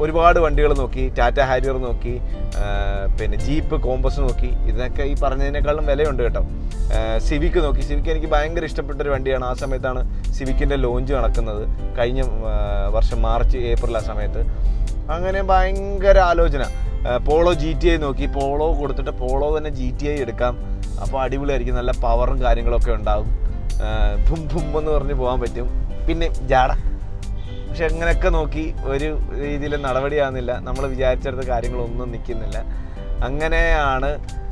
ഒരുപാട് വണ്ടികൾ നോക്കി ടാറ്റ ഹാരിയർ നോക്കി ആ, പിന്നെ ജീപ്പ് കോമ്പസ് നോക്കി ഇതിനൊക്കെ ഈ പറഞ്ഞതിനേക്കാളും വിലയുണ്ട് കേട്ടോ സിവിക്ക് നോക്കി സിവിക്ക് എനിക്ക് ഭയങ്കര ഇഷ്ടപ്പെട്ട ഒരു വണ്ടിയാണ് ആ സമയത്താണ് സിവിക്കിൻ്റെ ലോഞ്ച് നടക്കുന്നത് കഴിഞ്ഞ ആ, വർഷം മാർച്ച് ഏപ്രിൽ ആ സമയത്ത് അങ്ങനെ ഭയങ്കര ആലോചന ആ, പോളോ ജി ടി ഐ നോക്കി പോളോ കൊടുത്തിട്ട് പോളോ തന്നെ ജി ടി ഐ എടുക്കാം അപ്പോൾ അടിപൊളിയായിരിക്കും നല്ല പവറും കാര്യങ്ങളൊക്കെ ഉണ്ടാകും ആ, ഭും ഭും എന്ന് പറഞ്ഞ് പോകാൻ പറ്റും പിന്നെ ജാട പക്ഷെ അങ്ങനെയൊക്കെ നോക്കി ഒരു രീതിയിൽ നടപടിയാകുന്നില്ല നമ്മൾ വിചാരിച്ചെടുത്ത കാര്യങ്ങളൊന്നും നിൽക്കുന്നില്ല അങ്ങനെയാണ്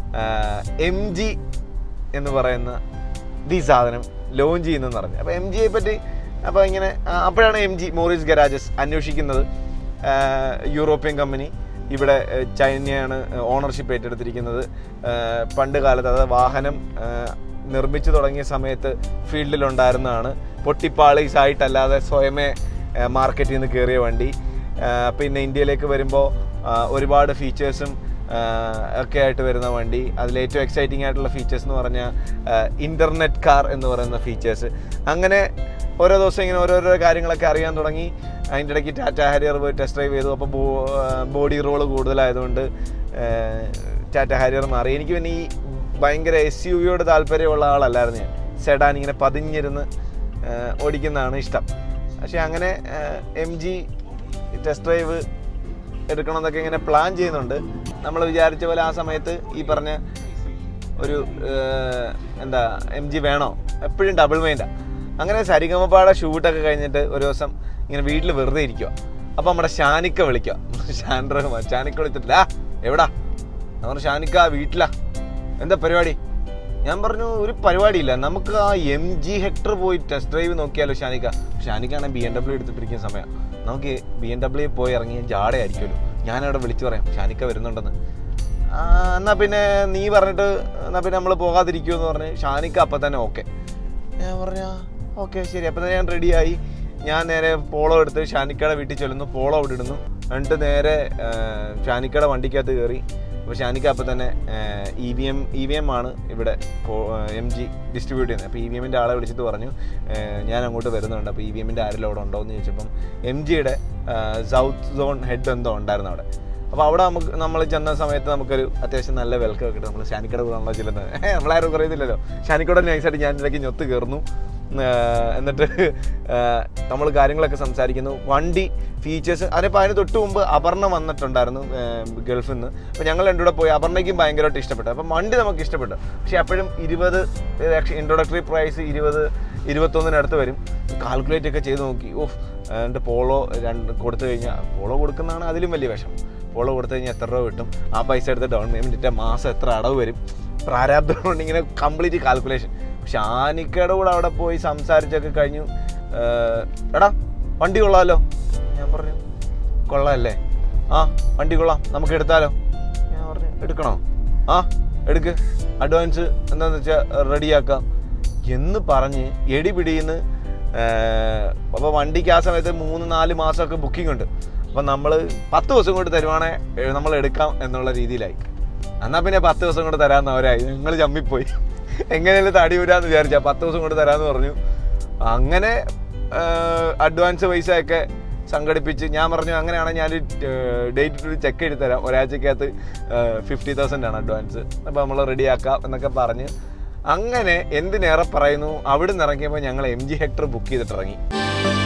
എം ജി എന്ന് പറയുന്ന ഈ സാധനം ലോഞ്ച് ചെയ്യുന്നതെന്ന് പറഞ്ഞു അപ്പോൾ എം ജിയെ പറ്റി അപ്പോൾ ഇങ്ങനെ ആ, അപ്പോഴാണ് എം ജി മോറിസ് ഗരാജസ് അന്വേഷിക്കുന്നത് ആ, യൂറോപ്യൻ കമ്പനി ഇവിടെ ആ, ചൈനയാണ് ഓണർഷിപ്പ് ഏറ്റെടുത്തിരിക്കുന്നത് ആ, പണ്ട് കാലത്ത് അതായത് വാഹനം ആ, നിർമ്മിച്ചു തുടങ്ങിയ സമയത്ത് ഫീൽഡിലുണ്ടായിരുന്നതാണ് പൊട്ടിപ്പാളീസ് ആയിട്ടല്ലാതെ സ്വയമേ ആ, മാർക്കറ്റിൽ നിന്ന് കയറിയ വണ്ടി ആ, പിന്നെ ഇന്ത്യയിലേക്ക് വരുമ്പോൾ ഒരുപാട് ഫീച്ചേഴ്സും ഒക്കെ ആയിട്ട് വരുന്ന വണ്ടി അതിൽ ഏറ്റവും എക്സൈറ്റിംഗ് ആയിട്ടുള്ള ഫീച്ചേഴ്സ് എന്ന് പറഞ്ഞാൽ ഇൻ്റർനെറ്റ് കാർ എന്ന് പറയുന്ന ഫീച്ചേഴ്സ് അങ്ങനെ ഓരോ ദിവസം ഇങ്ങനെ ഓരോരോ കാര്യങ്ങളൊക്കെ അറിയാൻ തുടങ്ങി അതിൻ്റെ ഇടയ്ക്ക് ടാറ്റ ഹാരിയർ പോയി ടെസ്റ്റ് ഡ്രൈവ് ചെയ്തു അപ്പോൾ ബോഡി റോള് കൂടുതലായതുകൊണ്ട് ടാറ്റ ഹാരിയർ മാറി എനിക്ക് പിന്നെ ഈ ഭയങ്കര എസ് യു വിയോട് താല്പര്യമുള്ള ആളല്ലായിരുന്നു ഞാൻ സെഡാൻ ഇങ്ങനെ പതിഞ്ഞിരുന്ന് ആ, ഓടിക്കുന്നതാണ് ഇഷ്ടം പക്ഷേ അങ്ങനെ എം ജി ടെസ്റ്റ് ഡ്രൈവ് എടുക്കണം എന്നൊക്കെ ഇങ്ങനെ പ്ലാൻ ചെയ്യുന്നുണ്ട് നമ്മൾ വിചാരിച്ച പോലെ ആ സമയത്ത് ഈ പറഞ്ഞ ഒരു ഏഹ്, എന്താ എം ജി വേണോ എപ്പോഴും ഡബിൾ മൈൻഡാണ് അങ്ങനെ സരിഗമപ്പാടെ ഷൂട്ടൊക്കെ കഴിഞ്ഞിട്ട് ഒരു ദിവസം ഇങ്ങനെ വീട്ടിൽ വെറുതെ ഇരിക്കുക അപ്പം നമ്മുടെ ഷാനിക്ക വിളിക്കുക ഷാൻ റഹ്മാൻ ഷാനിക്ക വിളിച്ചിട്ടില്ല "ആ, എവിടാ ഞാൻ പറഞ്ഞു ഷാനിക്ക വീട്ടിലാ എന്താ പരിപാടി ഞാൻ പറഞ്ഞു ഒരു പരിപാടിയില്ല നമുക്ക് ആ എം ജി ഹെക്ടർ പോയി ടെസ്റ്റ് ഡ്രൈവ് നോക്കിയാലോ ഷാനിക്ക ഷാനിക്കാണെങ്കിൽ ബി എം ഡബ്ല്യൂ എടുത്തിട്ടിരിക്കുന്ന സമയം നമുക്ക് ബി എം ഡബ്ല്യൂ പോയി ഇറങ്ങിയ ജാടയായിരിക്കുമല്ലോ ഞാനവിടെ വിളിച്ചു പറയാം ഷാനിക്ക വരുന്നുണ്ടെന്ന് ആ, എന്നാ പിന്നെ നീ പറഞ്ഞിട്ട് എന്നാ പിന്നെ നമ്മൾ പോകാതിരിക്കുമോ എന്ന് പറഞ്ഞ് ഷാനിക്ക അപ്പം തന്നെ ഓക്കെ ഞാൻ പറഞ്ഞ ഓക്കെ ശരി അപ്പം തന്നെ ഞാൻ റെഡിയായി ഞാൻ നേരെ പോളോ എടുത്ത് ഷാനിക്കയുടെ വീട്ടിൽ ചെല്ലുന്നു പോളോ അവിടെ ഇടുന്നു എന്നിട്ട് നേരെ ആ, ഷാനിക്കയുടെ വണ്ടിക്കകത്ത് കയറി അപ്പോൾ ഷാനിക്ക അപ്പം തന്നെ E V M E V M ആണ് ഇവിടെ എം ജി ഡിസ്ട്രിബ്യൂട്ട് ചെയ്യുന്നത് അപ്പോൾ ഇ വി എമ്മിൻ്റെ ആളെ വിളിച്ചിട്ട് പറഞ്ഞു ആ, ഞാൻ അങ്ങോട്ട് വരുന്നുണ്ട് അപ്പോൾ ഇ വി എമ്മിൻ്റെ ആരെല്ലാം അവിടെ ഉണ്ടോ എന്ന് ചോദിച്ചപ്പം എം ജിയുടെ സൗത്ത് സോൺ ഹെഡ് എന്തോ ഉണ്ടായിരുന്നു അവിടെ അപ്പോൾ അവിടെ നമുക്ക് നമ്മൾ ചെന്ന സമയത്ത് നമുക്കൊരു അത്യാവശ്യം നല്ല വെൽക്കം കിട്ടും നമ്മൾ ഷാനിക്കട കൂടാണല്ലോ ചെല്ലുന്നത് നമ്മളാരും പറയുന്നില്ലല്ലോ ഷാനിക്കട നൈസായിട്ട് ഞാൻ ഇതിലേക്ക് ഞൊത്ത് കയറുന്നു ആഹ് എന്നിട്ട് നമ്മൾ കാര്യങ്ങളൊക്കെ സംസാരിക്കുന്നു വണ്ടി ഫീച്ചേഴ്സ് അതിനിപ്പോൾ അതിന് തൊട്ട് മുമ്പ് അപർണ വന്നിട്ടുണ്ടായിരുന്നു ആഹ് ഗൾഫിൽ നിന്ന് അപ്പോൾ ഞങ്ങൾ രണ്ടുകൂടെ പോയി അപർണയ്ക്കും ഭയങ്കരമായിട്ട് ഇഷ്ടപ്പെട്ടു അപ്പം വണ്ടി നമുക്ക് ഇഷ്ടപ്പെട്ടു പക്ഷേ അപ്പോഴും ഇരുപത് ഇൻട്രൊഡക്ടറി പ്രൈസ് ഇരുപത് ഇരുപത്തൊന്നിനടുത്ത് വരും കാൽക്കുലേറ്റ് ഒക്കെ ചെയ്ത് നോക്കി ഓഹ് എന്നിട്ട് പോളോ രണ്ട് കൊടുത്തു കഴിഞ്ഞാൽ പോളോ കൊടുക്കുന്നതാണ് അതിലും വലിയ വിഷമം പോളോ കൊടുത്തു കഴിഞ്ഞാൽ എത്ര രൂപ കിട്ടും ആ പൈസ എടുത്ത് ഡൗൺ പേയ്മെൻറ്റ് മാസം എത്ര അടവ് വരും പ്രാരാബ്ദം കൊണ്ട് ഇങ്ങനെ കംപ്ലീറ്റ് കാൽക്കുലേഷൻ പക്ഷെ ആനിക്കയുടെ കൂടെ അവിടെ പോയി സംസാരിച്ചൊക്കെ കഴിഞ്ഞു ഏഹ്, എടാ വണ്ടി കൊള്ളാമല്ലോ ഞാൻ പറഞ്ഞു കൊള്ളാമല്ലേ ആ വണ്ടി കൊള്ളാം നമുക്ക് എടുത്താലോ ഞാൻ പറഞ്ഞു എടുക്കണോ ആ എടുക്ക് അഡ്വാൻസ് എന്താണെന്ന് വെച്ചാൽ റെഡിയാക്കാം എന്ന് പറഞ്ഞ് എടി പിടിയുന്ന് അപ്പോൾ വണ്ടിക്ക് ആ സമയത്ത് മൂന്ന് നാല് മാസമൊക്കെ ബുക്കിംഗ് ഉണ്ട് അപ്പം നമ്മൾ പത്ത് ദിവസം കൊണ്ട് തരുവാണെ നമ്മൾ എടുക്കാം എന്നുള്ള രീതിയിലായി എന്നാൽ പിന്നെ പത്ത് ദിവസം കൊണ്ട് തരാമെന്ന് അവരായി ഞങ്ങൾ ചമ്മിപ്പോയി എങ്ങനെയല്ലേ തടി വരാമെന്ന് വിചാരിച്ചാൽ പത്ത് ദിവസം കൊണ്ട് തരാമെന്ന് പറഞ്ഞു അങ്ങനെ അഡ്വാൻസ് പൈസ ഒക്കെ സംഘടിപ്പിച്ച് ഞാൻ പറഞ്ഞു അങ്ങനെയാണെങ്കിൽ ഞാൻ ഡേറ്റ് ചെക്ക് എഴുതി തരാം ഒരാഴ്ചക്കകത്ത് ഫിഫ്റ്റി തൗസൻഡ് ആണ് അഡ്വാൻസ് അപ്പോൾ നമ്മൾ റെഡിയാക്കാം എന്നൊക്കെ പറഞ്ഞ് അങ്ങനെ എന്തിനേറെ പറയുന്നു അവിടെ നിന്ന് ഇറങ്ങിയപ്പോൾ ഞങ്ങൾ എം ജി ഹെക്ടർ ബുക്ക് ചെയ്തിട്ട് ഇറങ്ങി